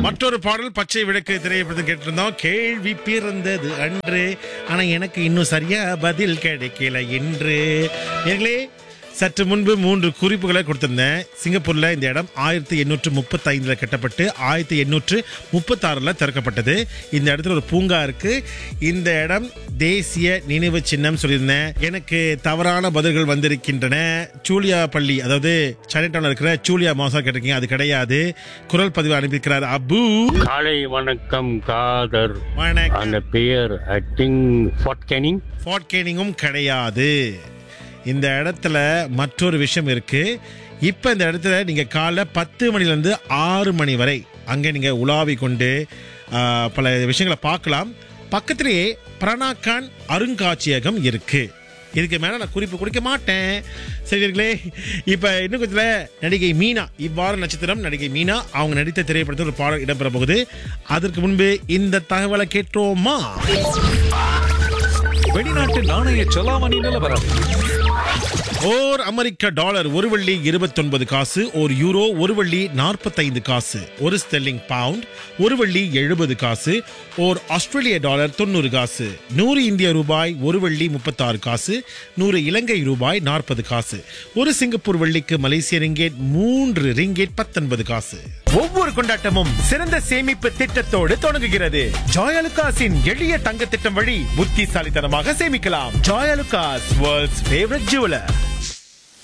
மற்றொரு பாடல் பச்சை விளக்கு திரைப்படத்தை கேட்டிருந்தோம் கேள்வி பிறந்தது அன்று ஆனா எனக்கு இன்னும் சரியா பதில் கிடைக்கல இன்று நேர்களே சற்று முன்பு மூன்று குறிப்புகளை கொடுத்திருந்தேன் சிங்கப்பூர்ல இந்த இடம் ஆயிரத்தி எண்ணூற்று முப்பத்தி ஐந்துல கட்டப்பட்டு ஆயிரத்தி எண்ணூற்று முப்பத்தாறுல திறக்கப்பட்டது இந்த இடத்துல ஒரு பூங்கா இருக்கு இந்த இடம் தேசிய நினைவு சின்னம் சொல்லியிருந்தேன் எனக்கு தவறான பதில்கள் வந்திருக்கின்றன சூலியா பள்ளி அதாவது சைனா இருக்கிற சூலியா மாசா கேட்டிருக்கீங்க அது கிடையாது குரல் பதிவு அனுப்பியிருக்கிறார் அபு காலை வணக்கம் காதர் வணக்கம் அந்த பெயர் ஐ திங்க் ஃபார்ட் கேனிங் ஃபார்ட் கேனிங்கும் கிடையாது இந்த இடத்துல மற்றொரு விஷயம் இருக்கு இப்போ இந்த இடத்துல நீங்கள் காலைல பத்து மணிலேருந்து ஆறு மணி வரை அங்கே நீங்கள் உலாவி கொண்டு ஆ, பல விஷயங்களை பார்க்கலாம் பக்கத்திலேயே பிரணாக்கான் அருங்காட்சியகம் இருக்கு இதுக்கு மேலே நான் குறிப்பு கொடுக்க மாட்டேன் சரிங்களே இப்போ இன்னும் கொஞ்சத்தில் நடிகை மீனா இவ்வாறு நட்சத்திரம் நடிகை மீனா அவங்க நடித்த திரைப்படத்தில் ஒரு பாடல் இடம்பெற போகுது அதற்கு முன்பு இந்த தகவலை கேட்டோமா வெளிநாட்டு நாணய செலாவணி நிலவரம் ஓர் அமெரிக்க டாலர் ஒரு வெள்ளி இருபத்தொன்பது காசு ஒரு யூரோ ஒரு வெள்ளி நாற்பத்தைந்து காசு ஒரு ஸ்டெல்லிங் பவுண்ட் ஒரு வெள்ளி எழுபது காசு ஓர் ஆஸ்திரேலிய டாலர் தொண்ணூறு காசு நூறு இந்திய ரூபாய் ஒரு வெள்ளி முப்பத்தாறு காசு நூறு இலங்கை ரூபாய் நாற்பது காசு ஒரு சிங்கப்பூர் வெள்ளிக்கு மலேசிய ரிங்கேட் மூன்று ரிங்கேட் பத்தொன்பது காசு ஒவ்வொரு கொண்டாட்டமும் சிறந்த சேமிப்பு திட்டத்தோடு தொடங்குகிறது ஜாயலுகாஸின் எளிய தங்க திட்டம் வழி புத்திசாலித்தனமாக சேமிக்கலாம் ஜாயலுகாஸ் வேர்ல்ட்ஸ் ஃபேவரட் ஜுவலர்